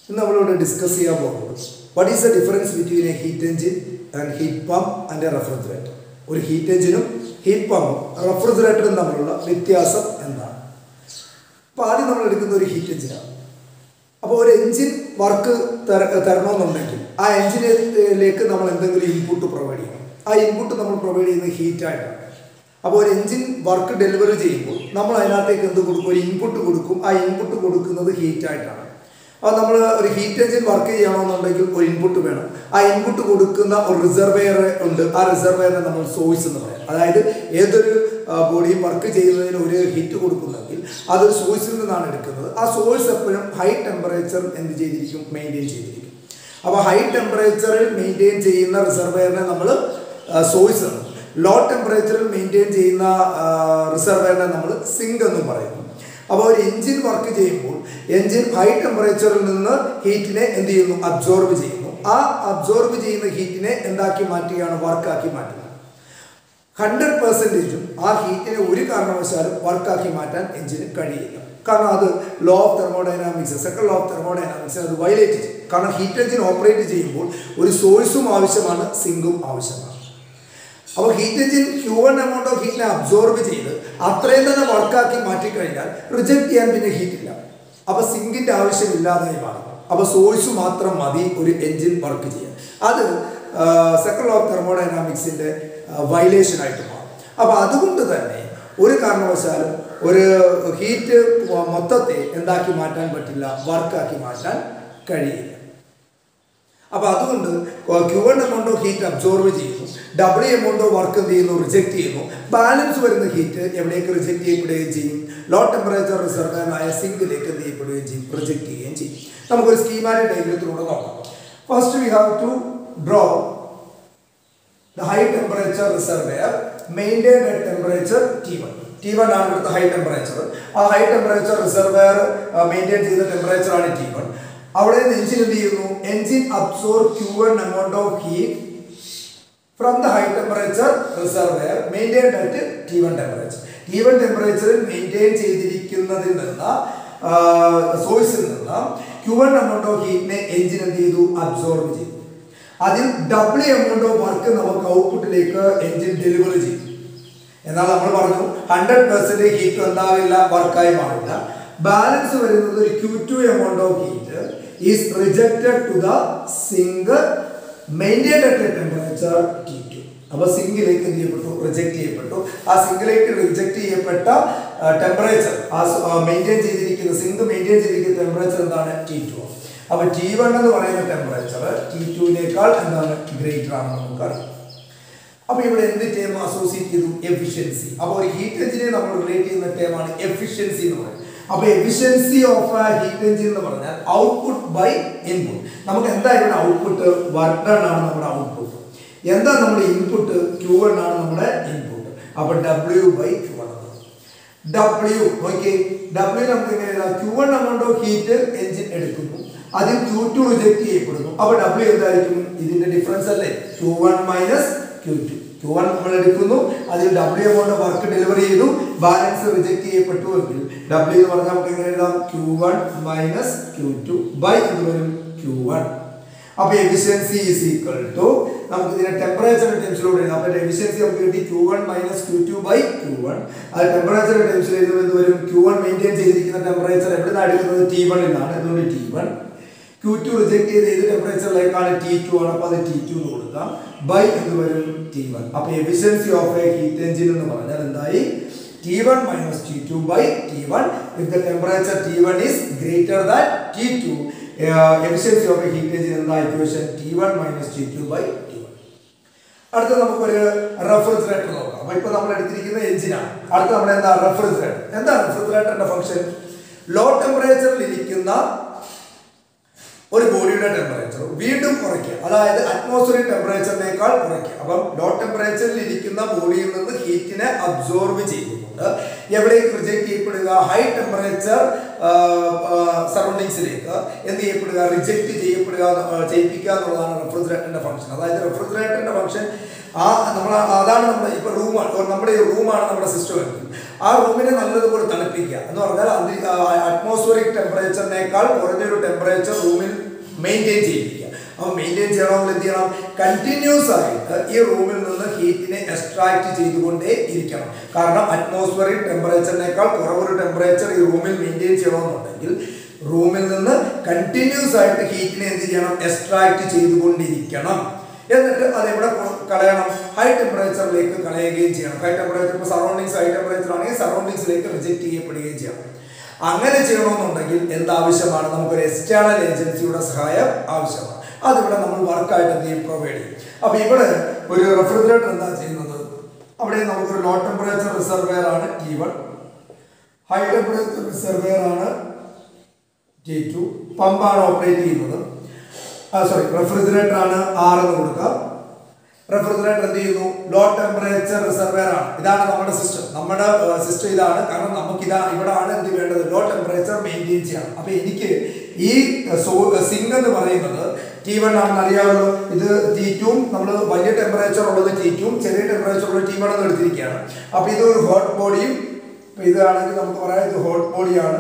ഇന്ന് നമ്മളിവിടെ ഡിസ്കസ് ചെയ്യാൻ പോകുന്നത് what is the difference between a heat engine and heat pump and a refrigerator ഒരു ഹീറ്റ് എഞ്ചിനും ഹീറ്റ് പമ്പും റെഫ്രിജറേറ്ററും തമ്മിലുള്ള വ്യത്യാസം എന്താണ് അപ്പോൾ ആദ്യം നമ്മൾ എടുക്കുന്ന ഒരു ഹീറ്റ് എഞ്ചിനാണ് അപ്പോൾ ഒരു എഞ്ചിൻ വർക്ക് തര തരണമെന്നുണ്ടെങ്കിൽ ആ എഞ്ചിനിലേക്ക് നമ്മൾ എന്തെങ്കിലും ഇൻപുട്ട് പ്രൊവൈഡ് ചെയ്യണം ആ ഇൻപുട്ട് നമ്മൾ പ്രൊവൈഡ് ചെയ്യുന്നത് ഹീറ്റായിട്ടാണ് അപ്പോൾ ഒരു എഞ്ചിൻ വർക്ക് ഡെലിവറി ചെയ്യുമ്പോൾ നമ്മൾ അതിനകത്തേക്ക് എന്ത് കൊടുക്കും ഒരു ഇൻപുട്ട് കൊടുക്കും ആ ഇൻപുട്ട് കൊടുക്കുന്നത് ഹീറ്റായിട്ടാണ് അപ്പോൾ നമ്മൾ ഒരു ഹീറ്റ് എഞ്ചിൻ വർക്ക് ചെയ്യണമെന്നുണ്ടെങ്കിൽ ഒരു ഇൻപുട്ട് വേണം ആ ഇൻപുട്ട് കൊടുക്കുന്ന ഒരു റിസർവെയർ ഉണ്ട് ആ റിസർവെയറിനെ നമ്മൾ സോഴ്സ് എന്ന് പറയാം അതായത് ഏതൊരു ബോഡിയും വർക്ക് ചെയ്യുന്നതിന് ഒരു ഹീറ്റ് കൊടുക്കുന്നെങ്കിൽ അതൊരു സോഴ്സിൽ നിന്നാണ് എടുക്കുന്നത് ആ സോഴ്സ് എപ്പോഴും ഹൈ ടെമ്പറേച്ചർ എന്ത് ചെയ്തിരിക്കും മെയിൻറ്റെയിൻ ചെയ്തിരിക്കും അപ്പോൾ ഹൈ ടെമ്പറേച്ചറിൽ മെയിൻറ്റെയിൻ ചെയ്യുന്ന റിസർവെയറിനെ നമ്മൾ സോഴ്സ് എന്നും ലോ ടെമ്പറേച്ചറിൽ മെയിൻറ്റെയിൻ ചെയ്യുന്ന റിസർവെയറിനെ നമ്മൾ സിങ്ക് എന്നും പറയുന്നു അപ്പോൾ ഒരു എഞ്ചിൻ വർക്ക് ചെയ്യുമ്പോൾ എഞ്ചിൻ ഹൈ ടെമ്പറേച്ചറിൽ നിന്ന് ഹീറ്റിനെ എന്ത് ചെയ്യുന്നു അബ്സോർബ് ചെയ്യുന്നു ആ അബ്സോർബ് ചെയ്യുന്ന ഹീറ്റിനെ എന്താക്കി മാറ്റുകയാണ് വർക്കാക്കി മാറ്റുന്നത് ഹൺഡ്രഡ് പെർസെൻറ്റേജും ആ ഹീറ്റിനെ ഒരു കാരണവശാലും വർക്കാക്കി മാറ്റാൻ എഞ്ചിന് കഴിയില്ല കാരണം അത് law of thermodynamics second law of thermodynamics അത് വയലേറ്റ് ചെയ്യും കാരണം ഹീറ്റ് എഞ്ചിൻ ഓപ്പറേറ്റ് ചെയ്യുമ്പോൾ ഒരു സോഴ്സും ആവശ്യമാണ് സിങ്കും ആവശ്യമാണ് അപ്പോൾ heat engine human amount of ഹീറ്റിനെ അബ്സോർബ് ചെയ്ത് അത്രയും തന്നെ വർക്കാക്കി മാറ്റിക്കഴിഞ്ഞാൽ റിജക്ട് ചെയ്യാൻ പിന്നെ ഹീറ്റ് ഇല്ല അപ്പോൾ സിങ്കിൻ്റെ ആവശ്യമില്ലാതായി മാറും അപ്പോൾ സോഴ്സ് മാത്രം മതി ഒരു എഞ്ചിൻ വർക്ക് ചെയ്യാൻ അത് സെക്കൻഡ് ലോ ഓഫ് തെർമോഡൈനാമിക്സിൻ്റെ വയലേഷൻ ആയിട്ട് മാറും അപ്പോൾ അതുകൊണ്ട് തന്നെ ഒരു കാരണവശാലും ഒരു ഹീറ്റ് മൊത്തത്തെ എന്താക്കി മാറ്റാൻ പറ്റില്ല വർക്കാക്കി മാറ്റാൻ കഴിയില്ല അപ്പോൾ അതുകൊണ്ട് Q one amount of heat absorb ചെയ്യുന്നു ഡബിൾ എമൗണ്ട് ഓഫ് വർക്ക് എന്ത് ചെയ്യുന്നു റിജക്ട് ചെയ്യുന്നു ബാലൻസ് വരുന്ന ഹീറ്റ് എവിടേക്ക് റിജക്ട് ചെയ്യപ്പെടുകയും ചെയ്യും ലോ ടെമ്പറേച്ചർ റിസർവറായ സിങ്കിലേക്ക് എന്ത് ചെയ്യപ്പെടുകയും ചെയ്യും റിജക്ട് ചെയ്യുകയും ചെയ്യും നമുക്കൊരു സ്കീമാറ്റിക് ഡയഗ്രത്തിലൂടെ നോക്കാം first we have to draw the high temperature reservoir maintained at temperature T one T one ആണ് ഇവിടുത്തെ ഹൈ ടെമ്പറേച്ചർ ആ ഹൈ ടെമ്പറേച്ചർ റിസർവെയർ മെയിൻറ്റെയിൻ ചെയ്ത ടെമ്പറേച്ചർ ആണ് ടി വൺ അവിടെ നിന്ന് എഞ്ചിൻ എന്ത് ചെയ്യുന്നു engine absorb Q one amount of heat from the high temperature reservoir maintained at T one temperature T one ടെമ്പറേച്ചറിൽ മെയിൻറ്റെയിൻ ചെയ്തിരിക്കുന്നതിൽ നിന്ന് സോഴ്സിൽ നിന്ന് ക്യൂ വൺ എമൗണ്ട് ഓഫ് ഹീറ്റിനെ എഞ്ചിൻ എന്ത് ചെയ്തു അബ്സോർബ് ചെയ്തു അതിൽ ഡബിൾ എമൗണ്ട് ഓഫ് വർക്ക് നമുക്ക് ഔട്ട്പുട്ടിലേക്ക് എഞ്ചിൻ ഡെലിവറി ചെയ്തു എന്നാൽ നമ്മൾ പറഞ്ഞു ഹൺഡ്രഡ് പെർസെൻറ്റ് ഹീറ്റ് ഉണ്ടാവില്ല വർക്കായി മാറില്ല ബാലൻസ് വരുന്നത് ഒരു Q two amount of heat is rejected to the sink maintained at temperature T two അപ്പോൾ സിങ്കിലേക്ക് എന്ത് ചെയ്യപ്പെട്ടു റിജക്ട് ചെയ്യപ്പെട്ടു ആ സിങ്കിലേക്ക് റിജക്ട് ചെയ്യപ്പെട്ട ടെമ്പറേച്ചർ ആ മെയിൻറ്റെയിൻ ചെയ്തിരിക്കുന്ന സിങ്ക് മെയിൻറ്റെയിൻ ചെയ്തിരിക്കുന്ന ടെമ്പറേച്ചർ എന്താണ് ടി ടു അപ്പോൾ ടി വൺ എന്ന് പറയുന്ന ടെമ്പറേച്ചർ ടി ടുവിനേക്കാൾ എന്താണ് ഗ്രേറ്റർ ആണെന്ന് നമുക്കറിയാം അപ്പോൾ ഇവിടെ എന്ത് ടേം അസോസിയേറ്റ് ചെയ്തു എഫിഷ്യൻസി അപ്പോൾ ഒരു ഹീറ്റ് എഞ്ചിനെ നമ്മൾ റിലേറ്റ് ചെയ്യുന്ന ടേമാണ് എഫിഷ്യൻസി എന്ന് പറയുന്നത് അപ്പോൾ efficiency of a heat engine എന്ന് പറഞ്ഞാൽ ഔട്ട്പുട്ട് ബൈ ഇൻപുട്ട് നമുക്ക് എന്താ ഇവിടെ ഔട്ട്പുട്ട് വർക്ക് ഡൺ ആണ് നമ്മുടെ ഔട്ട്പുട്ട് എന്താ നമ്മുടെ ഇൻപുട്ട് ക്യൂ വൺ ആണ് നമ്മുടെ ഇൻപുട്ട് അപ്പോൾ W by Q one W okay W നമുക്ക് എങ്ങനെ എഴുതാം Q one amount of heat engine എടുക്കുന്നു അതിൽ ക്യൂ ടു റിജക്ട് ചെയ്യപ്പെടുന്നു അപ്പോൾ ഡബ്ല്യു എന്തായിരിക്കും ഇതിന്റെ ഡിഫറൻസ് അല്ലേ Q one minus Q two Q one നമ്മൾ എടുക്കുന്നു അതിൽ ഡബ്ല്യു എമൗണ്ട് വർക്ക് ഡെലിവറി ചെയ്തു ബാലൻസ് റിജക്ട് ചെയ്യപ്പെട്ടു എങ്കിൽ ഡബ്ല്യു എന്ന് പറഞ്ഞാൽ നമുക്ക് എങ്ങനെ എഴുതാം Q one minus Q two by എന്ന് വരും ക്യൂ വൺ അപ്പോൾ എഫിഷ്യൻസി ഈസ് ഈക്വൽ ടു നമുക്ക് ഇതിനെ ടെമ്പറേച്ചർ ടൈംസിലൂടെ എഴുതാം അപ്പോൾ എഫിഷ്യൻസി നമുക്ക് കിട്ടി Q one minus Q two by Q one അത് ടെമ്പറേച്ചർ ടൈംസിൽ എഴുതുമ്പോൾ എന്ത് വരും ക്യൂ വൺ മെയിൻറ്റെയിൻ ചെയ്തിരിക്കുന്ന ടെമ്പറേച്ചർ എവിടെ നിന്നാണ് എടുക്കുന്നത് ടി വണ്ണിൽ നിന്നാണ് അതുകൊണ്ട് T one Q two reject ചെയ്ത് ഏത് ടെമ്പറേച്ചറിലേക്കാണ് ടി ടു ആണ് അപ്പോൾ അത് ടി ടു എന്ന് കൊടുക്കാം ബൈ എന്ന് വരും ടി വൺ അപ്പോൾ efficiency of a heat engine എന്ന് പറഞ്ഞാൽ എന്തായി T one minus T two by T one if the temperature T one is greater than T two efficiency of a heat engine എന്താ equation T one minus T two by T one അടുത്ത നമുക്കൊരു refrigerator നോക്കാം അപ്പോൾ ഇപ്പോൾ നമ്മൾ എടുത്തിരിക്കുന്ന എഞ്ചിനാണ് അടുത്ത നമ്മുടെ എന്താ റെഫ്രിജറേറ്റർ എന്താ റെഫ്രിജറേറ്ററിന്റെ ഫംഗ്ഷൻ ലോ ടെമ്പറേച്ചറിൽ ഇരിക്കുന്ന ഒരു ബോഡിയുടെ ടെമ്പറേച്ചർ വീണ്ടും കുറയ്ക്കുക അതായത് അറ്റ്മോസ്ഫിയറിക് ടെമ്പറേച്ചറിനേക്കാൾ കുറയ്ക്കുക അപ്പം ലോ ടെമ്പറേച്ചറിൽ ഇരിക്കുന്ന ബോഡിയിൽ നിന്ന് ഹീറ്റിനെ അബ്സോർബ് ചെയ്യുന്നുണ്ട് എവിടേക്ക് റിജക്ട് ചെയ്യപ്പെടുക ഹൈ ടെമ്പറേച്ചർ സറൗണ്ടിങ്സിലേക്ക് എന്ത് ചെയ്യപ്പെടുക റിജക്റ്റ് ചെയ്യപ്പെടുക ചെയ്യിപ്പിക്കുക എന്നുള്ളതാണ് റെഫ്രിജറേറ്ററിന്റെ ഫംഗ്ഷൻ അതായത് റെഫ്രിജറേറ്ററിന്റെ ഫംഗ്ഷൻ ആ നമ്മൾ അതാണ് നമ്മുടെ ഇപ്പൊ റൂമാണ് നമ്മുടെ ഈ റൂമാണ് നമ്മുടെ സിസ്റ്റം എങ്കിൽ ആ റൂമിനെ നല്ലതുപോലെ തണുപ്പിക്കുക എന്ന് പറഞ്ഞാൽ അറ്റ്മോസ്ഫിയറിക് ടെമ്പറേച്ചറിനേക്കാൾ കുറഞ്ഞൊരു ടെമ്പറേച്ചർ റൂമിൽ മെയിൻറ്റെയിൻ ചെയ്യിപ്പിക്കുക അപ്പോൾ മെയിൻറ്റെയിൻ ചെയ്യണമെങ്കിൽ എന്ത് ചെയ്യണം കണ്ടിന്യൂസ് ആയിട്ട് ഈ റൂമിൽ നിന്ന് ഹീറ്റിനെ എക്സ്ട്രാക്ട് ചെയ്തുകൊണ്ടേ ഇരിക്കണം കാരണം അറ്റ്മോസ്ഫിയറിക് ടെമ്പറേച്ചറിനേക്കാൾ കുറവൊരു ടെമ്പറേച്ചർ ഈ റൂമിൽ മെയിൻറ്റെയിൻ ചെയ്യണമെന്നുണ്ടെങ്കിൽ റൂമിൽ നിന്ന് കണ്ടിന്യൂസ് ആയിട്ട് ഹീറ്റിനെ എന്ത് ചെയ്യണം എക്സ്ട്രാക്ട് ചെയ്തുകൊണ്ടിരിക്കണം എന്നിട്ട് അതെവിടെ കൊ- കളയണം ഹൈ ടെമ്പറേച്ചറിലേക്ക് കളയുകയും ചെയ്യണം ഹൈ ടെമ്പറേച്ചർ ഇപ്പോൾ സറൗണ്ടിങ്സ് ഹൈ ടെമ്പറേച്ചർ ആണെങ്കിൽ സറൗണ്ടിങ്സിലേക്ക് റിജക്ട് ചെയ്യപ്പെടുകയും ചെയ്യണം അങ്ങനെ ചെയ്യണമെന്നുണ്ടെങ്കിൽ എന്താവശ്യമാണ് നമുക്കൊരു എക്സ്റ്റേണൽ ഏജൻസിയുടെ സഹായം ആവശ്യമാണ് അതിവിടെ നമ്മൾ വർക്കായിട്ട് എന്ത് ചെയ്യും പ്രൊവൈഡ് ചെയ്യും അപ്പോൾ ഇവിടെ ഒരു റെഫ്രിജറേറ്റർ എന്താ ചെയ്യുന്നത് അവിടെ നമുക്കൊരു ലോ ടെമ്പറേച്ചർ റിസർവെയർ ആണ് T one high temperature reservoir ആണ് ടി ടു പമ്പാണ് ഓപ്പറേറ്റ് ചെയ്യുന്നത് സോറി റെഫ്രിജറേറ്റർ ആണ് ആർ എന്ന് കൊടുക്കുക റെഫ്രിജറേറ്റർ എന്ത് ചെയ്യുന്നു ലോ ടെമ്പറേച്ചർ റിസർവെയർ ആണ് ഇതാണ് നമ്മുടെ സിസ്റ്റം നമ്മുടെ സിസ്റ്റം ഇതാണ് കാരണം നമുക്ക് ഇതാ ഇവിടാണ് എന്ത് വേണ്ടത് ലോ ടെമ്പറേച്ചർ മെയിൻറ്റെയിൻ ചെയ്യണം അപ്പൊ എനിക്ക് ഈ സിങ്ക് എന്ന് പറയുന്നത് ടി വൺ ആണെന്ന് അറിയാമല്ലോ ഇത് ടി ടുവും നമ്മൾ വലിയ ടെമ്പറേച്ചർ ഉള്ളത് ടി ടുവും ചെറിയ ടെമ്പറേച്ചർ ഉള്ളത് ടി വൺ എന്ന് എടുത്തിരിക്കുകയാണ് അപ്പൊ ഇത് ഒരു ഹോട്ട് ബോഡിയും ഇപ്പൊ ഇതാണെങ്കിൽ നമുക്ക് പറയാം ഇത് ഹോട്ട് ബോഡിയാണ്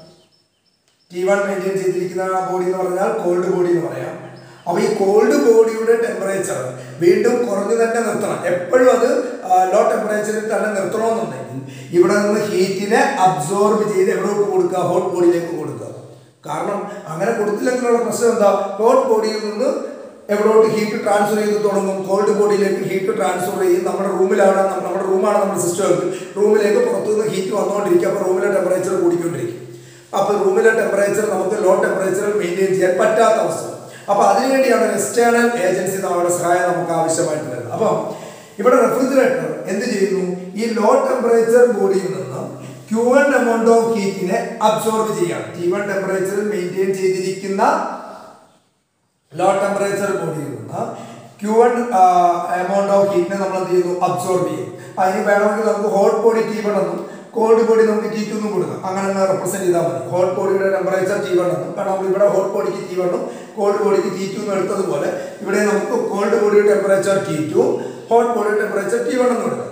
ടി വൺ മെയിൻറ്റെയിൻ ചെയ്തിരിക്കുന്ന ബോഡി എന്ന് പറഞ്ഞാൽ കോൾഡ് ബോഡി എന്ന് പറയാം അപ്പോൾ ഈ കോൾഡ് ബോഡിയുടെ ടെമ്പറേച്ചർ വീണ്ടും കുറഞ്ഞു തന്നെ നിർത്തണം എപ്പോഴും അത് ലോ ടെമ്പറേച്ചറിൽ തന്നെ നിർത്തണമെന്നുണ്ടെങ്കിൽ ഇവിടെ നിന്ന് ഹീറ്റിനെ അബ്സോർബ് ചെയ്ത് എവിടേക്ക് കൊടുക്കുക ഹോട്ട് ബോഡിയിലേക്ക് കൊടുക്കുക കാരണം അങ്ങനെ കൊടുത്തില്ലെങ്കിലുള്ള പ്രശ്നം എന്താ ഹോട്ട് ബോഡിയിൽ നിന്ന് എവിടോട്ട് ഹീറ്റ് ട്രാൻസ്ഫർ ചെയ്ത് തുടങ്ങും കോൾഡ് ബോഡിയിലേക്ക് ഹീറ്റ് ട്രാൻസ്ഫർ ചെയ്യും നമ്മുടെ റൂമിലാണ് നമ്മ- നമ്മുടെ റൂമാണ് നമ്മുടെ സിസ്റ്റം റൂമിലേക്ക് പുറത്തുനിന്ന് ഹീറ്റ് വന്നുകൊണ്ടിരിക്കും അപ്പോൾ റൂമിലെ ടെമ്പറേച്ചർ കൂടിക്കൊണ്ടിരിക്കും അപ്പോൾ റൂമിലെ ടെമ്പറേച്ചർ നമുക്ക് ലോ ടെമ്പറേച്ചറിൽ മെയിൻറ്റെയിൻ ചെയ്യാൻ പറ്റാത്ത അവസ്ഥ അപ്പോൾ അതിനുവേണ്ടിയാണ് എക്സ്റ്റേണൽ ഏജൻസി നമ്മുടെ സഹായം നമുക്ക് ആവശ്യമായിട്ട് വരുന്നത് അപ്പം ഇവിടെ റെഫ്രിജറേറ്റർ എന്ത് ചെയ്യുന്നു ഈ ലോ ടെമ്പറേച്ചർ ബോഡിയിൽ നിന്ന് ക്യൂ വൺ എമൗണ്ട് ഓഫ് ഹീറ്റിനെ അബ്സോർബ് ചെയ്യാം ടി വൺ ടെമ്പറേച്ചറിൽ മെയിൻറ്റെയിൻ ചെയ്തിരിക്കുന്ന ലോ ടെമ്പറേച്ചർ ബോഡിയിൽ നിന്ന് ക്യൂ വൺ എമൗണ്ട് ഓഫ് ഹീറ്റിനെ നമ്മൾ എന്ത് ചെയ്യുന്നു അബ്സോർബ് ചെയ്യും അതിന് വേണമെങ്കിൽ നമുക്ക് ഹോട്ട് ബോഡി ടി വൺ എന്നും കോൾഡ് ബോഡി നമുക്ക് ടി ടു എന്നും കൊടുക്കാം അങ്ങനെ റെപ്രസെന്റ് ചെയ്താൽ മതി ഹോട്ട് ബോഡിയുടെ ടെമ്പറേച്ചർ ടി വൺ എന്നും കാരണം നമ്മൾ ഇവിടെ ഹോട്ട് ബോഡിക്ക് ടി വണ്ണും കോൾഡ് ബോഡിക്ക് ടി ടു എന്നും എടുത്തതുപോലെ ഇവിടെ നമുക്ക് കോൾഡ് ബോഡിയുടെ ടെമ്പറേച്ചർ ടി ടു ഹോട്ട് ബോഡിയുടെ ടെമ്പറേച്ചർ ടി വൺ എന്നും കൊടുക്കാം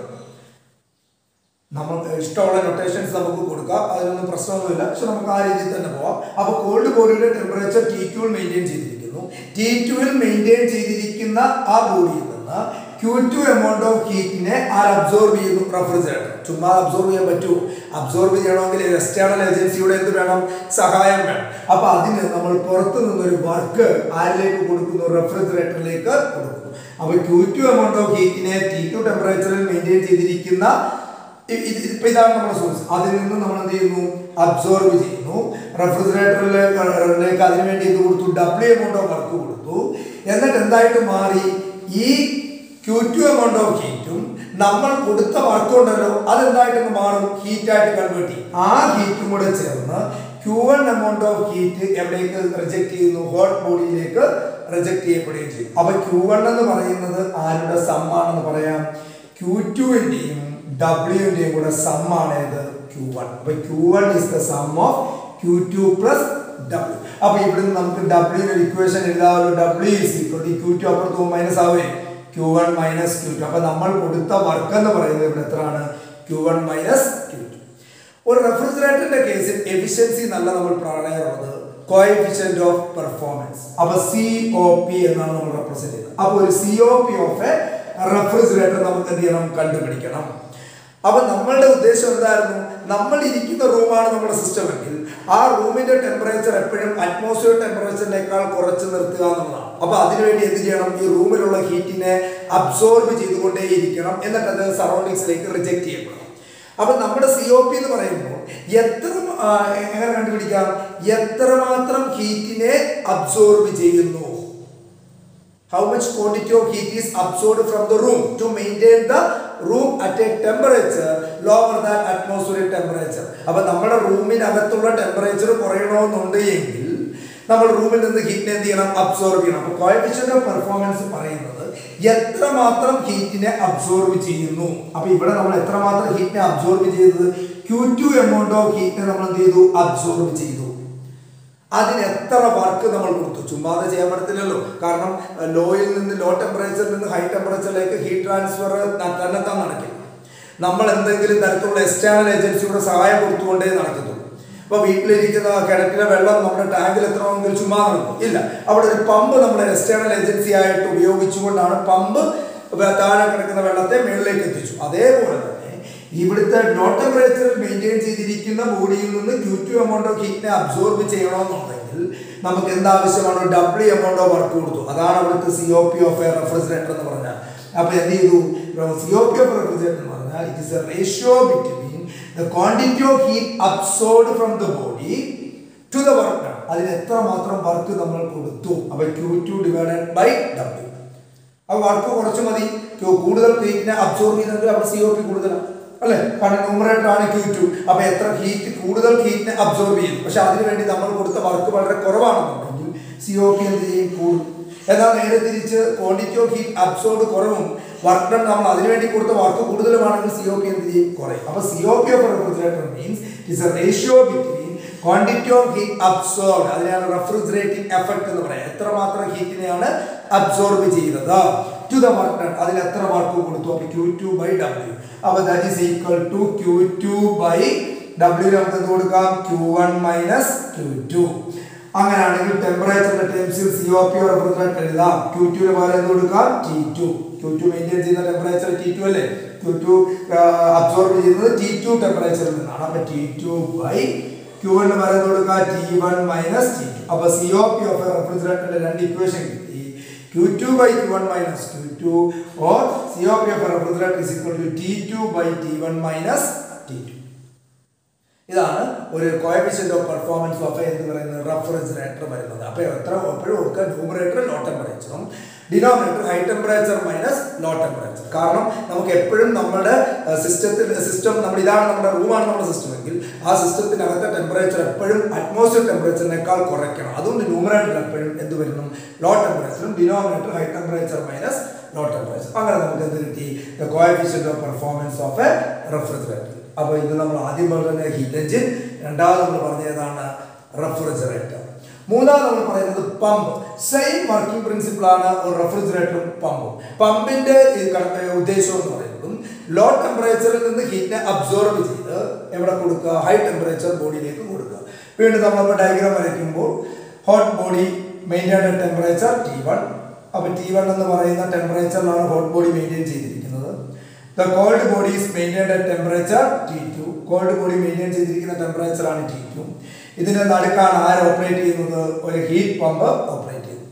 നമുക്ക് ഇഷ്ടമുള്ള നൊട്ടേഷൻസ് നമുക്ക് കൊടുക്കാം അതിനൊന്നും പ്രശ്നമൊന്നുമില്ല പക്ഷെ നമുക്ക് ആ രീതിയിൽ തന്നെ പോവാം അപ്പോൾ കോൾഡ് ബോഡിയുടെ ടെമ്പറേച്ചർ ടി ടുവിൽ മെയിൻറ്റെയിൻ ചെയ്തിരിക്കുന്നു ടി ടുവിൽ മെയിൻറ്റെയിൻ ചെയ്തിരിക്കുന്ന ആ ബോഡിയിൽ നിന്ന് ക്യൂ ടു എമൗണ്ട് ഓഫ് ഹീറ്റിനെ ആർ അബ്സോർബ് ചെയ്യുന്നു റെഫ്രിജറേറ്റർ ചുമ്മാ അബ്സോർബ് ചെയ്യാൻ പറ്റുമോ അബ്സോർബ് ചെയ്യണമെങ്കിൽ എക്സ്റ്റേണൽ ഏജൻസിയുടെ എന്ത് വേണം സഹായം വേണം അപ്പോൾ അതിന് നമ്മൾ പുറത്തു നിന്നൊരു വർക്ക് ആരിലേക്ക് കൊടുക്കുന്നു റെഫ്രിജറേറ്ററിലേക്ക് കൊടുക്കുന്നു അപ്പോൾ ക്യൂ ടു എമൗണ്ട് ഓഫ് ഹീറ്റിനെ ടി ടു ടെമ്പറേച്ചറിൽ മെയിൻറ്റെയിൻ ചെയ്തിരിക്കുന്ന ഇ- ഇത് ഇപ്പൊ ഇതാണ് നമ്മുടെ സോഴ്സ് അതിൽ നിന്ന് നമ്മൾ എന്ത് ചെയ്യുന്നു അബ്സോർബ് ചെയ്യുന്നു റെഫ്രിജറേറ്ററിലേക്ക് അതിനുവേണ്ടി എന്ത് കൊടുത്തു ഡബ്ല്യു എമൗണ്ട് ഓഫ് വർക്ക് കൊടുത്തു എന്നിട്ട് എന്തായിട്ട് മാറി ഈ ക്യൂ ടു എമൗണ്ട് ഓഫ് ഹീറ്റും നമ്മൾ കൊടുത്ത വർക്ക് ഉണ്ടല്ലോ അതെന്തായിട്ടൊന്ന് മാറും ഹീറ്റായിട്ട് കൺവേർട്ട് ചെയ്യും ആ ഹീറ്റും കൂടെ ചേർന്ന് Q one amount of heat എവിടേക്ക് റിജക്ട് ചെയ്യുന്നു ഹോട്ട് ബോഡിയിലേക്ക് റിജക്ട് ചെയ്യപ്പെടുകയും ചെയ്യും അപ്പൊ ക്യൂ വൺ എന്ന് പറയുന്നത് ആരുടെ സമ്മാണെന്ന് പറയാം ക്യൂ ടുവിൻ്റെയും ഡബ്ല്യുവിൻ്റെയും കൂടെ സമ്മാണ് ഏത് ക്യൂ വൺ അപ്പൊ Q one is the sum of Q two plus W അപ്പൊ ഇവിടുന്ന് നമുക്ക് ഡബ്ല്യു ഒരു ഇക്വേഷൻ എഴുതാമല്ലോ W is equal to Q two അപ്പുറത്ത് മൈനസ് ആവുകയും Q one minus Q two അപ്പൊ നമ്മൾ കൊടുത്ത വർക്ക് എന്ന് പറയുന്നത് ഇവിടെ എത്രയാണ് Q one minus Q two ഒരു റെഫ്രിജറേറ്ററിന്റെ കേസിൽ എഫിഷ്യൻസി നല്ല നമ്മൾ പറയാറുള്ളത് കോഎഫിഷ്യന്റ് ഓഫ് പെർഫോമൻസ് അപ്പൊ സി ഒ പി എന്നാണ് നമ്മൾ റെപ്രസെന്റ് ചെയ്യുന്നത് അപ്പൊ ഒരു C O P of a refrigerator നമുക്ക് എന്ത് ചെയ്യണം കണ്ടുപിടിക്കണം അപ്പൊ നമ്മളുടെ ഉദ്ദേശം എന്തായിരുന്നു നമ്മൾ ഇരിക്കുന്ന റൂമാണ് നമ്മുടെ സിസ്റ്റം എങ്കിൽ ആ റൂമിന്റെ ടെമ്പറേച്ചർ എപ്പോഴും അറ്റ്മോസ്ഫിയർ ടെമ്പറേച്ചറിനേക്കാൾ കുറച്ച് നിർത്തുക എന്നുള്ളതാണ് അപ്പൊ അതിനുവേണ്ടി എന്ത് ചെയ്യണം ഈ റൂമിലുള്ള ഹീറ്റിനെ അബ്സോർബ് ചെയ്തുകൊണ്ടേയിരിക്കണം എന്നിട്ട് അത് സറൗണ്ടിങ്സിലേക്ക് റിജക്ട് ചെയ്യപ്പെടണം അപ്പൊ നമ്മുടെ സി ഒ പി എന്ന് പറയുമ്പോൾ എത്ര ആ, എങ്ങനെ കണ്ടുപിടിക്കാം എത്രമാത്രം ഹീറ്റിനെ അബ്സോർബ് ചെയ്യുന്നു how much quantity of heat is absorbed from the room to maintain the room at a temperature lower than atmospheric temperature അപ്പൊ നമ്മുടെ റൂമിനകത്തുള്ള ടെമ്പറേച്ചർ കുറയണമെന്നുണ്ട് എങ്കിൽ നമ്മൾ റൂമിൽ നിന്ന് ഹീറ്റിനെ എന്ത് ചെയ്യണം അബ്സോർബ് ചെയ്യണം അപ്പൊ കോയഫിഷ്യന്റ് ഓഫ് പെർഫോമൻസ് പറയുന്നത് എത്രമാത്രം ഹീറ്റിനെ അബ്സോർബ് ചെയ്യുന്നു അപ്പൊ ഇവിടെ നമ്മൾ എത്രമാത്രം ഹീറ്റിനെ അബ്സോർബ് ചെയ്തത് ക്യൂ ടു എമൗണ്ട് ഓഫ് ഹീറ്റിനെ നമ്മൾ എന്ത് ചെയ്തു അബ്സോർബ് ചെയ്തു അതിന് എത്ര വർക്ക് നമ്മൾ കൊടുത്തു ചുമ്മാതെ ചെയ്യാൻ പറ്റത്തില്ലല്ലോ കാരണം ലോയിൽ നിന്ന് ലോ ടെമ്പറേച്ചറിൽ നിന്ന് ഹൈ ടെമ്പറേച്ചറിലേക്ക് ഹീറ്റ് ട്രാൻസ്ഫർ തന്നെത്താൻ നടക്കില്ല നമ്മൾ എന്തെങ്കിലും തരത്തിലുള്ള എക്സ്റ്റേണൽ ഏജൻസിയുടെ സഹായം കൊടുത്തുകൊണ്ടേ നടക്കത്തുള്ളൂ ഇപ്പൊ വീട്ടിലിരിക്കുന്ന കിണറ്റിലെ വെള്ളം നമ്മുടെ ടാങ്കിൽ എത്തണമെങ്കിൽ ചുമ്മാ നടക്കും ഇല്ല അവിടെ ഒരു പമ്പ് നമ്മുടെ എക്സ്റ്റേണൽ ഏജൻസി ആയിട്ട് ഉപയോഗിച്ചുകൊണ്ടാണ് പമ്പ് താഴെ കിടക്കുന്ന വെള്ളത്തെ മുകളിലേക്ക് എത്തിച്ചു അതേപോലെ തന്നെ ഇവിടുത്തെ ലോ ടെമ്പറേച്ചർ മെയിൻറ്റെയിൻ ചെയ്തിരിക്കുന്ന ബോഡിയിൽ നിന്ന് ക്യൂ ടു എമൗണ്ട് ഓഫ് ഹീറ്റിനെ അബ്സോർബ് ചെയ്യണമെന്നുണ്ടെങ്കിൽ നമുക്ക് എന്താവശ്യമാണ് ഡബ്ല്യു എമൗണ്ട് ഓഫ് വർക്ക് കൊടുത്തു അതാണ് അവിടുത്തെ C O P of a refrigerator എന്ന് പറഞ്ഞാൽ അപ്പൊ എന്ത് ചെയ്തു C O P of refrigerator എന്ന് പറഞ്ഞാൽ it is a ratio between the quantity of heat absorbed from the body to the work അതിന് എത്ര മാത്രം വർക്ക് നമ്മൾ കൊടുത്തു അപ്പൊ Q two divided by W അപ്പൊ വർക്ക് കുറച്ച് മതി ക്യൂ- കൂടുതൽ ഹീറ്റിനെ അബ്സോർബ് ചെയ്തെങ്കിൽ അവിടെ സി ഒ പി കൂടുതലാണ് അല്ലേ കാരണം ന്യൂമറേറ്റർ ആണ് ക്യൂ ടു അപ്പൊ എത്ര ഹീറ്റ് കൂടുതൽ ഹീറ്റിനെ അബ്സോർബ് ചെയ്യും പക്ഷെ അതിനു വേണ്ടി നമ്മൾ കൊടുത്ത വർക്ക് വളരെ കുറവാണെന്നുണ്ടെങ്കിൽ സി ഒ പി എന്ത് ചെയ്യും കൂടും എന്നാൽ നേരെ തിരിച്ച് ക്വാണ്ടിറ്റി ഓഫ് ഹീറ്റ് അബ്സോർബ് കുറവും വർക്ക് ഡൺ നമ്മൾ അതിനു വേണ്ടി കൊടുത്ത വർക്ക് കൂടുതലുമാണെങ്കിൽ സി ഒ പി എന്ത് ചെയ്യും കുറയും അപ്പൊ C O P of refrigerator means it's a ratio between quantity of heat absorb അതിനെയാണ് റെഫ്രിജറേറ്റിംഗ് എഫക്ട് എന്ന് പറയാം എത്രമാത്രം ഹീറ്റിനെയാണ് അബ്സോർബ് ചെയ്തത് ടു ദ വർക്ക് ഡൺ അതിൽ എത്ര വർക്ക് കൊടുത്തു അപ്പൊ ക്യൂ ടു ബൈ ഡബ്ല്യു അപ്പൊ that is equal to Q two by W നമുക്ക് എന്ത് കൊടുക്കാം Q one minus Q two അങ്ങനെയാണെങ്കിൽ ടെമ്പറേച്ചറിന്റെ ടേംസിൽ സി ഒ പി റെഫ്രിജറേറ്റർ എഴുതാം ക്യൂ ടുവിന് പകരം എന്ത് കൊടുക്കാം T two Q two maintain ചെയ്യുന്ന ടെമ്പറേച്ചർ ടി ടു അല്ലേ ക്യൂ ടു അബ്സോർബ് ചെയ്യുന്നത് ടി ടു ടെമ്പറേച്ചറിൽ നിന്നാണ് അപ്പൊ ടി ടു ബൈ ക്യൂ വണ്ണിന് പകരം എന്ത് കൊടുക്കാം T one minus T two അപ്പൊ സി ഒ പി ഓഫ് റെഫ്രിജറേറ്ററിന്റെ രണ്ട് ഇക്വേഷൻ കിട്ടി Q two by Q one minus Q two or C O P of refrigerator is equal to T two by T one minus T two ഇതാണ് ഒരു coefficient of performance of എന്ന് പറയുന്നത് refrigerator വരുന്നത് അപ്പോൾ എത്ര എപ്പോഴും ഓർക്കുക ന്യൂമറേറ്റർ ലോ ടെമ്പറേച്ചറും denominator high temperature minus low temperature കാരണം നമുക്ക് എപ്പോഴും നമ്മുടെ സിസ്റ്റത്തിൽ സിസ്റ്റം നമ്മുടെ ഇതാണ് നമ്മുടെ റൂമാണ് നമ്മുടെ സിസ്റ്റം എങ്കിൽ ആ സിസ്റ്റത്തിനകത്തെ ടെമ്പറേച്ചർ എപ്പോഴും അറ്റ്മോസ്ഫിയർ ടെമ്പറേച്ചറിനേക്കാൾ കുറയ്ക്കണം അതുകൊണ്ട് ന്യൂമറേറ്റർ എപ്പോഴും എന്ത് വരുന്നു ലോ ടെമ്പറേച്ചറും denominator high temperature minus low temperature അങ്ങനെ നമുക്ക് എന്ത് കിട്ടി the coefficient of performance of a refrigerator അപ്പോൾ ഇത് നമ്മൾ ആദ്യം പറഞ്ഞ ഹീറ്റ് എഞ്ചിൻ രണ്ടാമത് നമ്മൾ പറഞ്ഞതാണ് റെഫ്രിജറേറ്റർ മൂന്നാമത് നമ്മൾ പറയുന്നത് പമ്പ് സെയിം വർക്കിംഗ് പ്രിൻസിപ്പിൾ ആണ് ഒരു റെഫ്രിജറേറ്ററും പമ്പും പമ്പിന്റെ ഈ കണ- ഉദ്ദേശം എന്ന് പറയുന്നതും ലോ ടെമ്പറേച്ചറിൽ നിന്ന് ഹീറ്റിനെ അബ്സോർബ് ചെയ്ത് എവിടെ കൊടുക്കുക ഹൈ ടെമ്പറേച്ചർ ബോഡിയിലേക്ക് കൊടുക്കുക വീണ്ടും നമ്മളിപ്പോൾ ഡയഗ്രാം വരയ്ക്കുമ്പോൾ hot body maintain temperature T one അപ്പോൾ ടി വൺ എന്ന് പറയുന്ന ടെമ്പറേച്ചറിലാണ് ഹോട്ട് ബോഡി മെയിൻറ്റെയിൻ ചെയ്തിരിക്കുന്നത് the cold body is maintained at temperature T two cold body maintain ചെയ്തിരിക്കുന്ന ടെമ്പറേച്ചർ ആണ് ടി ടു ഇതിന്റെ നടുക്കാണ് ആര് ഓപ്പറേറ്റ് ചെയ്യുന്നത് ഒരു ഹീറ്റ് പമ്പ് ഓപ്പറേറ്റ് ചെയ്യുന്നു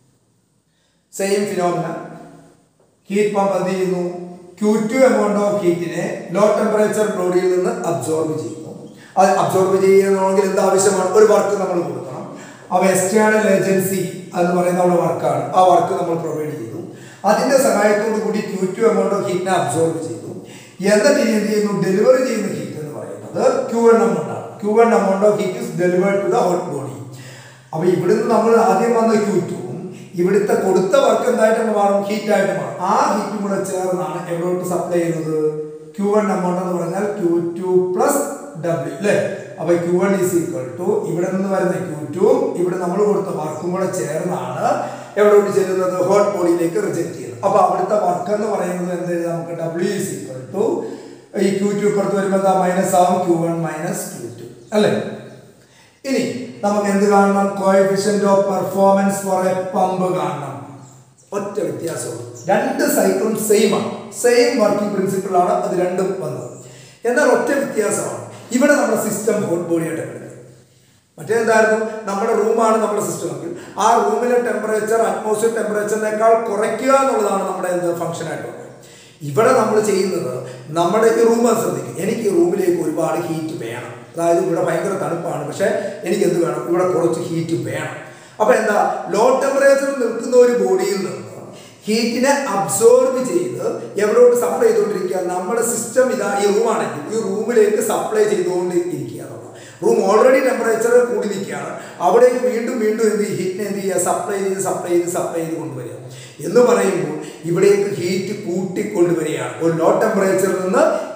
സെയിം ഫിനോമിന ഹീറ്റ് പമ്പ് എന്ത് ചെയ്യുന്നു ക്യൂ ടു എമൗണ്ട് ഓഫ് ഹീറ്റിനെ ലോ ടെമ്പറേച്ചർ ബോഡിയിൽ നിന്ന് അബ്സോർബ് ചെയ്യുന്നു അത് അബ്സോർബ് ചെയ്യണമെങ്കിൽ എന്ത് ആവശ്യമാണ് ഒരു വർക്ക് നമ്മൾ കൊടുക്കണം അവ എക്സ്റ്റേണൽ ഏജൻസി എന്ന് പറയുന്ന നമ്മുടെ വർക്കാണ് ആ വർക്ക് നമ്മൾ പ്രൊവൈഡ് ചെയ്തു അതിന്റെ സഹായത്തോടു കൂടി ക്യൂ ടു എമൗണ്ട് ഓഫ് ഹീറ്റിനെ അബ്സോർബ് ചെയ്തു എന്നിട്ട് ഇനി എന്ത് ചെയ്യുന്നു ഡെലിവറി ചെയ്യുന്ന ഹീറ്റ് എന്ന് പറയുന്നത് ക്യൂ എൺ എമൗണ്ട് ആണ് Q N amount of heat is delivered to the hot body അപ്പൊ ഇവിടുന്ന് നമ്മൾ ആദ്യം വന്ന ക്യൂ ടുവും ഇവിടുത്തെ കൊടുത്ത വർക്ക് എന്തായിട്ട് മാറും ഹീറ്റ് ആയിട്ട് മാറും ആ ഹീറ്റും കൂടെ ചേർന്നാണ് എവിടോട്ട് സപ്ലൈ ചെയ്യുന്നത് ക്യൂ വൺ എമൗണ്ട് എന്ന് പറഞ്ഞാൽ ക്യൂ ടു പ്ലസ് ഡബ്ല്യു അല്ലേ അപ്പൊ Q one is equal to ഇവിടെ നിന്ന് വരുന്ന ക്യൂ ടു ഇവിടെ നമ്മൾ കൊടുത്ത വർക്കും കൂടെ ചേർന്നാണ് എവിടോട്ട് ചെല്ലുന്നത് ഹോട്ട് ബോഡിയിലേക്ക് റിജക്ട് ചെയ്യുന്നത് അപ്പൊ അവിടുത്തെ വർക്ക് എന്ന് പറയുന്നത് എന്ത് എഴുതാം? നമുക്ക് ഡബ്ല്യു ഈസ് ഈക്വൽ ടു ഈ ക്യൂ ടു ഇപ്പുറത്ത് വരുമ്പോൾ എന്താ മൈനസ് ആവും Q one minus Q two അല്ലേ ഇനി നമുക്ക് എന്ത് കാണണം coefficient of performance for a pump കാണണം ഒറ്റ വ്യത്യാസമുള്ളൂ രണ്ട് സൈക്കിളും സെയിം ആണ് സെയിം വർക്കിംഗ് പ്രിൻസിപ്പിൾ ആണ് അത് രണ്ടും വന്നത് എന്നാൽ ഒറ്റ വ്യത്യാസമാണ് ഇവിടെ നമ്മുടെ സിസ്റ്റം ഹോട്ട് ബോഡിയായിട്ട് കിടക്കുന്നത് മറ്റേതായിരുന്നു നമ്മുടെ റൂമാണ് നമ്മുടെ സിസ്റ്റം എങ്കിൽ ആ റൂമിലെ ടെമ്പറേച്ചർ അറ്റ്മോസ്ഫിയർ ടെമ്പറേച്ചറിനേക്കാൾ കുറയ്ക്കുക എന്നുള്ളതാണ് നമ്മുടെ എന്ത് ഫംഗ്ഷൻ ആയിട്ട് വന്നത് ഇവിടെ നമ്മൾ ചെയ്യുന്നത് നമ്മുടെ ഈ റൂം ശ്രദ്ധിക്കും എനിക്ക് ഈ റൂമിലേക്ക് ഒരുപാട് ഹീറ്റ് വേണം അതായത് ഇവിടെ ഭയങ്കര തണുപ്പാണ് പക്ഷേ എനിക്ക് എന്ത് വേണം ഇവിടെ കുറച്ച് ഹീറ്റ് വേണം അപ്പൊ എന്താ ലോ ടെമ്പറേച്ചറിൽ നിൽക്കുന്ന ഒരു ബോഡിയിൽ നിന്ന് ഹീറ്റിനെ അബ്സോർബ് ചെയ്ത് എവിടോട്ട് സപ്ലൈ ചെയ്തുകൊണ്ടിരിക്കുക നമ്മുടെ സിസ്റ്റം ഇതാ ഈ റൂമാണെങ്കിൽ ഈ റൂമിലേക്ക് സപ്ലൈ ചെയ്തുകൊണ്ട് ഇരിക്കുക എന്നുള്ളതാണ് റൂം ഓൾറെഡി ടെമ്പറേച്ചർ കൂടി നിൽക്കുകയാണ് അവിടേക്ക് വീണ്ടും വീണ്ടും എന്ത് ചെയ്യും ഹീറ്റിനെ എന്ത് ചെയ്യുക സപ്ലൈ ചെയ്ത് സപ്ലൈ ചെയ്ത് സപ്ലൈ ചെയ്ത് കൊണ്ടുവരിക എന്ന് പറയുമ്പോൾ ഇവിടേക്ക് ഹീറ്റ് കൂട്ടിക്കൊണ്ടുവരികയാണ് ഒരു ലോ ടെമ്പറേച്ചറിൽ നിന്ന്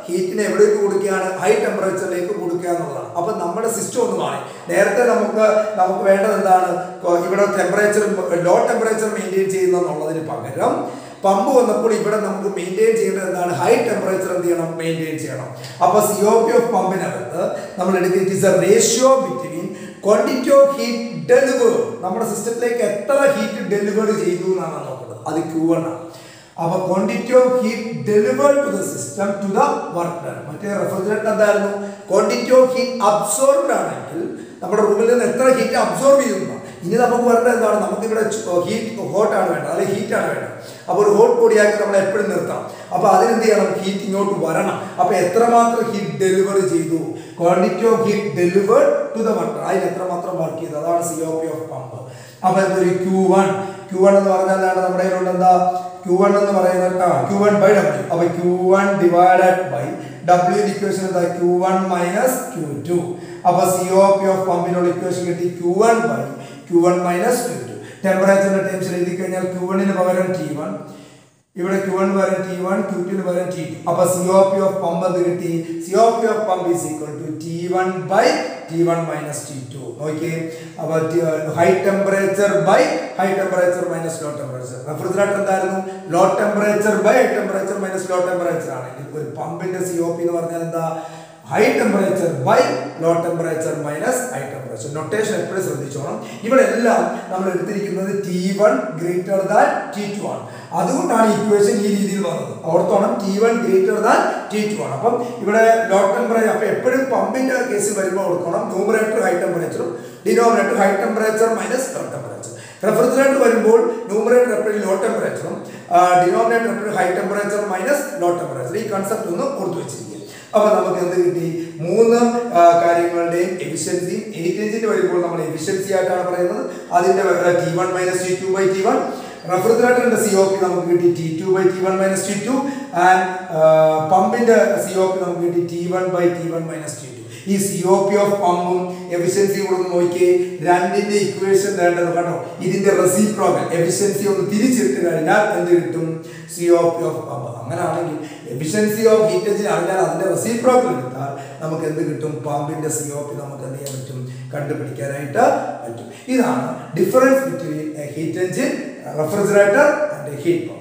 ഹീറ്റിനെ എവിടേക്ക് കൊടുക്കുകയാണ് ഹൈ ടെമ്പറേച്ചറിലേക്ക് കൊടുക്കുക എന്നുള്ളതാണ് അപ്പൊ നമ്മുടെ സിസ്റ്റം ഒന്ന് മാറി നേരത്തെ നമുക്ക് നമുക്ക് വേണ്ടത് എന്താണ് കൊ- ഇവിടെ ടെമ്പറേച്ചർ ലോ ടെമ്പറേച്ചർ മെയിൻറ്റെയിൻ ചെയ്യുന്ന എന്നുള്ളതിന് പകരം പമ്പ് വന്നപ്പോൾ ഇവിടെ നമുക്ക് മെയിൻറ്റെയിൻ ചെയ്യേണ്ടത് എന്താണ് ഹൈ ടെമ്പറേച്ചർ എന്ത് ചെയ്യണം മെയിൻറ്റെയിൻ ചെയ്യണം അപ്പൊ സി ഒ പി ഓഫ് പമ്പിനകത്ത് നമ്മൾ എടുക്കുക it is a ratio between quantity of heat delivered നമ്മുടെ സിസ്റ്റത്തിലേക്ക് എത്ര ഹീറ്റ് ഡെലിവേർഡ് ചെയ്തു എന്നാണ് നോക്കുന്നത് അത് ക്യൂ ആണ് അപ്പൊ quantity of heat delivered to the system to the work done മറ്റേ റെഫ്രിജറേറ്റർ എന്തായിരുന്നു ക്വാണ്ടിറ്റി ഓഫ് ഹീറ്റ് അബ്സോർബ്ഡ് ആണെങ്കിൽ നമ്മുടെ റൂമിൽ നിന്ന് എത്ര ഹീറ്റ് അബ്സോർബ് ചെയ്യുന്നു ഇനി നമുക്ക് വേണ്ടത് എന്താണ് നമുക്ക് ഇവിടെ ഹീറ്റ് ഹോട്ട് ആണ് വേണ്ടത് അല്ലെങ്കിൽ ഹീറ്റ് ആണ് വേണ്ടത് അപ്പോൾ ഒരു ഹോട്ട് ബോഡിയാക്കി നമ്മൾ എപ്പോഴും നിർത്താം അപ്പോൾ അതിനെന്ത് ചെയ്യണം ഹീറ്റ് ഇങ്ങോട്ട് വരണം അപ്പോൾ എത്രമാത്രം ഹീറ്റ് ഡെലിവർ ചെയ്തു quantity of heat delivered to the work അതിന് എത്രമാത്രം വർക്ക് ചെയ്തു അതാണ് C O P of pump അപ്പോൾ എന്തൊരു ക്യൂ വൺ ക്യൂ വൺ എന്ന് പറഞ്ഞാൽ എന്താണ് നമ്മുടെ കയ്യിലുള്ള എന്താ ക്യൂ വൺ എന്ന് പറയുന്നത് ആ ക്യൂ വൺ ബൈ ഡബ്ല്യു അപ്പോൾ Q one divided by W equation എന്താ Q one minus Q two അപ്പോൾ സി ഒ പി ഓഫ് പമ്പിനുള്ള ഇക്വേഷൻ കിട്ടി Q one by Q one minus Q two ടെമ്പറേച്ചറിന്റെ ടൈംസിൽ എഴുതി കഴിഞ്ഞാൽ ക്യൂ വണ്ണിന് പകരം ടി വൺ ഇവിടെ ക്യൂ വൺ പകരം ടി വൺ ക്യൂ ടുന് പകരം ടി ടു അപ്പൊ C O P of pump എന്ത് കിട്ടി C O P of pump is equal to T one by T one minus T two okay അപ്പൊ high temperature by high temperature minus low temperature refrigerator എന്തായിരുന്നു low temperature by high temperature minus low temperature ആണെങ്കിൽ ഒരു പമ്പിന്റെ C O P എന്ന് പറഞ്ഞാൽ എന്താ high temperature by low temperature minus high temperature notation എപ്പോഴും ശ്രദ്ധിച്ചോണം ഇവിടെ എല്ലാം നമ്മൾ എടുത്തിരിക്കുന്നത് T one greater than T two ആണ് അതുകൊണ്ടാണ് ഇക്വേഷൻ ഈ രീതിയിൽ വന്നത് ഓർത്തോണം T one greater than T two ആണ് അപ്പം ഇവിടെ ലോ ടെമ്പറേച്ചർ അപ്പം എപ്പോഴും പമ്പിന്റെ കേസിൽ വരുമ്പോൾ ഓർക്കണം ന്യൂമറേറ്റർ ഹൈ ടെമ്പറേച്ചറും denominator high temperature minus low temperature refrigerator വരുമ്പോൾ ന്യൂമറേറ്റർ എപ്പോഴും ലോ ടെമ്പറേച്ചറും ഡിനോമിനേറ്റർ എപ്പോഴും high temperature minus low temperature ഈ കൺസെപ്റ്റ് ഒന്ന് ഓർത്തു വെച്ചിരിക്കുക അപ്പൊ നമുക്ക് എന്ത് കിട്ടി മൂന്ന് ആ, കാര്യങ്ങളുടെയും എഫിഷ്യൻസിയും എയ്റ്റ് എഞ്ചിന് വരുമ്പോൾ നമ്മൾ എഫിഷ്യൻസി ആയിട്ടാണ് പറയുന്നത് അതിന്റെ T one minus T two by T one റെഫ്രിജറേറ്ററിന്റെ സി ഒ പി നമുക്ക് കിട്ടി T two by T one minus T two and പമ്പിന്റെ സി ഒ പി നമുക്ക് കിട്ടി T one by T one minus T two ഈ C O P of പമ്പും എഫിഷ്യൻസിയും കൂടെ ഒന്ന് നോക്കിയേ രണ്ടിന്റെ ഇക്വേഷൻ വേണ്ടത് കേട്ടോ ഇതിന്റെ റെസിപ്രോക്കൽ എഫിഷ്യൻസി ഒന്ന് തിരിച്ചിട്ട് കഴിഞ്ഞാൽ എന്ത് കിട്ടും C O P of pump അങ്ങനെയാണെങ്കിൽ എഫിഷ്യൻസി ഓഫ് ഹീറ്റ് എഞ്ചിൻ അറിഞ്ഞാൽ അതിന്റെ റെസിപ്രോക്കൽ എടുത്താൽ നമുക്ക് എന്ത് കിട്ടും പമ്പിന്റെ സി ഒ പി നമുക്ക് എന്ത് ചെയ്യാൻ പറ്റും കണ്ടുപിടിക്കാനായിട്ട് പറ്റും ഇതാണ് difference between a heat engine refrigerator and a heat pump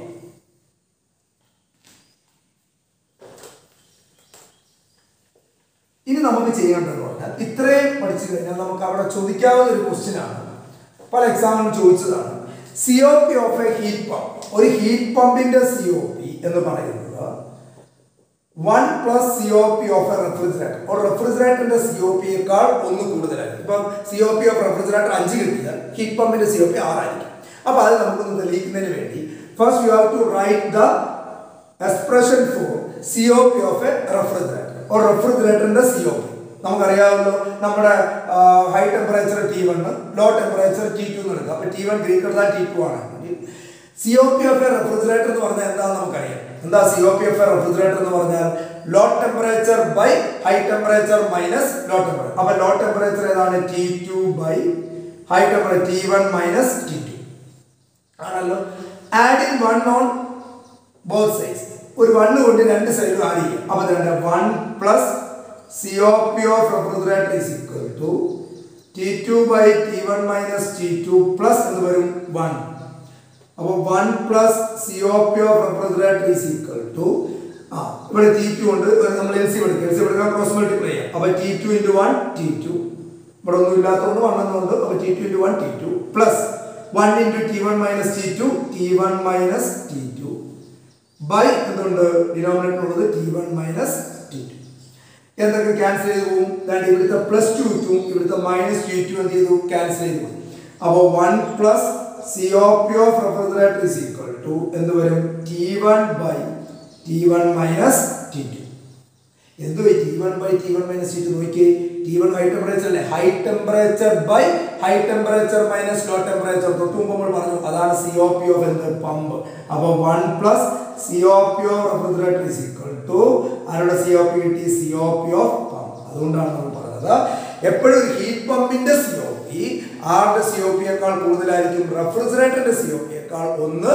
ഇനി നമുക്ക് ചെയ്യേണ്ടതെന്ന് പറഞ്ഞാൽ ഇത്രയും പഠിച്ചു കഴിഞ്ഞാൽ നമുക്ക് അവിടെ ചോദിക്കാവുന്ന ഒരു ക്വസ്റ്റ്യൻ ആണ് പല എക്സാമിനും ചോദിച്ചതാണ് C O P of a heat pump ഒരു ഹീറ്റ് പമ്പിന്റെ സി ഒ പി എന്ന് പറയുന്നത് one plus C O P of a refrigerator ഒരു റെഫ്രിജറേറ്ററിന്റെ സി ഒ പിയേക്കാൾ ഒന്ന് കൂടുതലായിരിക്കും ഇപ്പം C O P of refrigerator അഞ്ച് കിട്ടിയാൽ ഹീറ്റ് പമ്പിന്റെ സി ഒ പി ആറായിരിക്കും അപ്പൊ അത് നമുക്കൊന്ന് തെളിയിക്കുന്നതിന് വേണ്ടി first you have to write the expression for C O P of a refrigerator ഒരു റെഫ്രിജറേറ്ററിന്റെ സി ഒ പി നമുക്കറിയാമല്ലോ നമ്മുടെ high temperature T one low temperature T two എന്ന് എടുക്കാം അപ്പൊ T one greater than T two ആണെങ്കിൽ C O P of a refrigerator എന്ന് പറഞ്ഞാൽ എന്താണെന്ന് നമുക്കറിയാം എന്താ C O P of a refrigerator എന്ന് പറഞ്ഞാൽ low temperature by high temperature minus low temperature അപ്പൊ ലോ ടെമ്പറേച്ചർ ഏതാണ് T two by high temperature T one minus T two ആണല്ലോ adding one on both sides ഒരു one കൊണ്ട് രണ്ട് സൈഡും add ചെയ്യും അപ്പൊ രണ്ട് one plus C O P of refrigerator is equal to T two by T one minus T two plus എന്ന് വരും വൺ അപ്പോൾ one plus C O P of refrigerator is equal to ആ ഇവിടെ T two ഉണ്ട് ഇവിടെ നമ്മൾ L C എടുക്കുക L C എടുക്കാൻ ക്രോസ് മൾട്ടിപ്ലൈ ചെയ്യാം അപ്പോൾ T two into one T two ഇവിടെ ഒന്നും ഇല്ലാത്തതുകൊണ്ട് വൺ എന്നുണ്ട് അപ്പോൾ T two into one T two plus one into T one minus T two T one minus T two by എന്തുണ്ട് denominator ഉള്ളത് T one minus T two എന്തൊക്കെ cancel ചെയ്ത് പോകും ദാണ്ട് ഇവിടുത്തെ പ്ലസ് ടു ടു ഇവിടുത്തെ മൈനസ് ടി ടു എന്ത് ചെയ്തു ക്യാൻസൽ ചെയ്ത് പോകും അപ്പോൾ one plus C O P of refrigerator is equal to എന്ത് വരും T one by T one minus T two എന്ത് പോയി T one by T one minus T two നോക്കിയേ ടി വൺ ഹൈ ടെമ്പറേച്ചർ അല്ലേ high temperature by high temperature minus low temperature തൊട്ട് മുമ്പ് നമ്മൾ പറഞ്ഞു അതാണ് സി ഒ പി ഓഫ് എന്ത് പമ്പ് അപ്പോൾ one plus C O P of refrigerator is equal to ആരുടെ സി ഒ പി കിട്ടി C O P of pump അതുകൊണ്ടാണ് നമ്മൾ പറഞ്ഞത് എപ്പോഴും ഹീറ്റ് പമ്പിന്റെ സി ഒ പി ആരുടെ സി ഒ പിയേക്കാൾ കൂടുതലായിരിക്കും റെഫ്രിജറേറ്ററിന്റെ സി ഒ പിയേക്കാൾ ഒന്ന്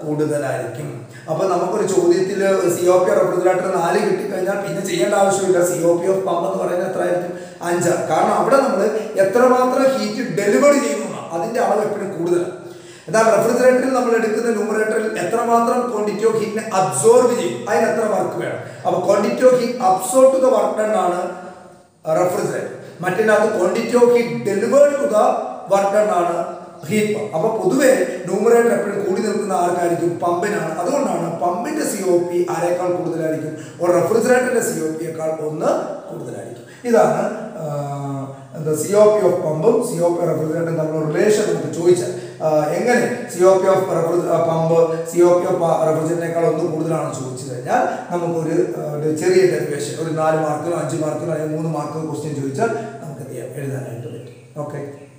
കൂടുതലായിരിക്കും അപ്പൊ നമുക്കൊരു ചോദ്യത്തിൽ സി ഒ പി റെഫ്രിജറേറ്റർ നാല് കിട്ടിക്കഴിഞ്ഞാൽ പിന്നെ ചെയ്യേണ്ട ആവശ്യമില്ല C O P of pump എന്ന് പറയുന്നത് എത്ര ആയിരിക്കും അഞ്ച് കാരണം അവിടെ നമ്മൾ എത്രമാത്രം ഹീറ്റ് ഡെലിവറി ചെയ്യുന്നു അതിന്റെ അളവ് എപ്പോഴും കൂടുതലാണ് എന്നാൽ റെഫ്രിജറേറ്ററിൽ നമ്മൾ എടുക്കുന്ന ന്യൂമറേറ്ററിൽ എത്രമാത്രം ക്വാണ്ടിറ്റി ഓഫ് ഹീറ്റിനെ അബ്സോർബ് ചെയ്യും അതിന് എത്ര വർക്ക് വേണം അപ്പൊ quantity of heat absorb to the work done ആണ് റെഫ്രിജറേറ്റർ മറ്റേതിനകത്ത് quantity of heat delivered to the work done ആണ് ഹീറ്റ് പമ്പ് അപ്പൊ പൊതുവെ ന്യൂമറേറ്റർ എപ്പോഴും കൂടി നിൽക്കുന്ന ആർക്കായിരിക്കും പമ്പിനാണ് അതുകൊണ്ടാണ് പമ്പിന്റെ സി ഒ പി ആരേക്കാൾ കൂടുതലായിരിക്കും ഒരു റെഫ്രിജറേറ്ററിന്റെ സി ഒ പിയേക്കാൾ ഒന്ന് കൂടുതലായിരിക്കും ഇതാണ് ആ, എന്താ സി ഒ പി ഓഫ് പമ്പും സി ഒ പി റെഫ്രിജറേറ്ററും തമ്മിലുള്ള റിലേഷൻ നമുക്ക് ചോദിച്ചാൽ ആ, എങ്ങനെ C O P of pump C O P of റെഫ്രിജറേറ്ററിനേക്കാൾ ഒന്ന് കൂടുതലാണെന്ന് ചോദിച്ചു കഴിഞ്ഞാൽ നമുക്കൊരു ആ, ഒരു ചെറിയ ഡെറിവേഷൻ ഒരു നാല് മാർക്കിനോ അഞ്ച് മാർക്കിനോ അല്ലെങ്കിൽ മൂന്ന് മാർക്കിനോ ക്വസ്റ്റ്യൻ ചോദിച്ചാൽ നമുക്ക് എന്ത് ചെയ്യാം എഴുതാനായിട്ട് പറ്റും ഓക്കെ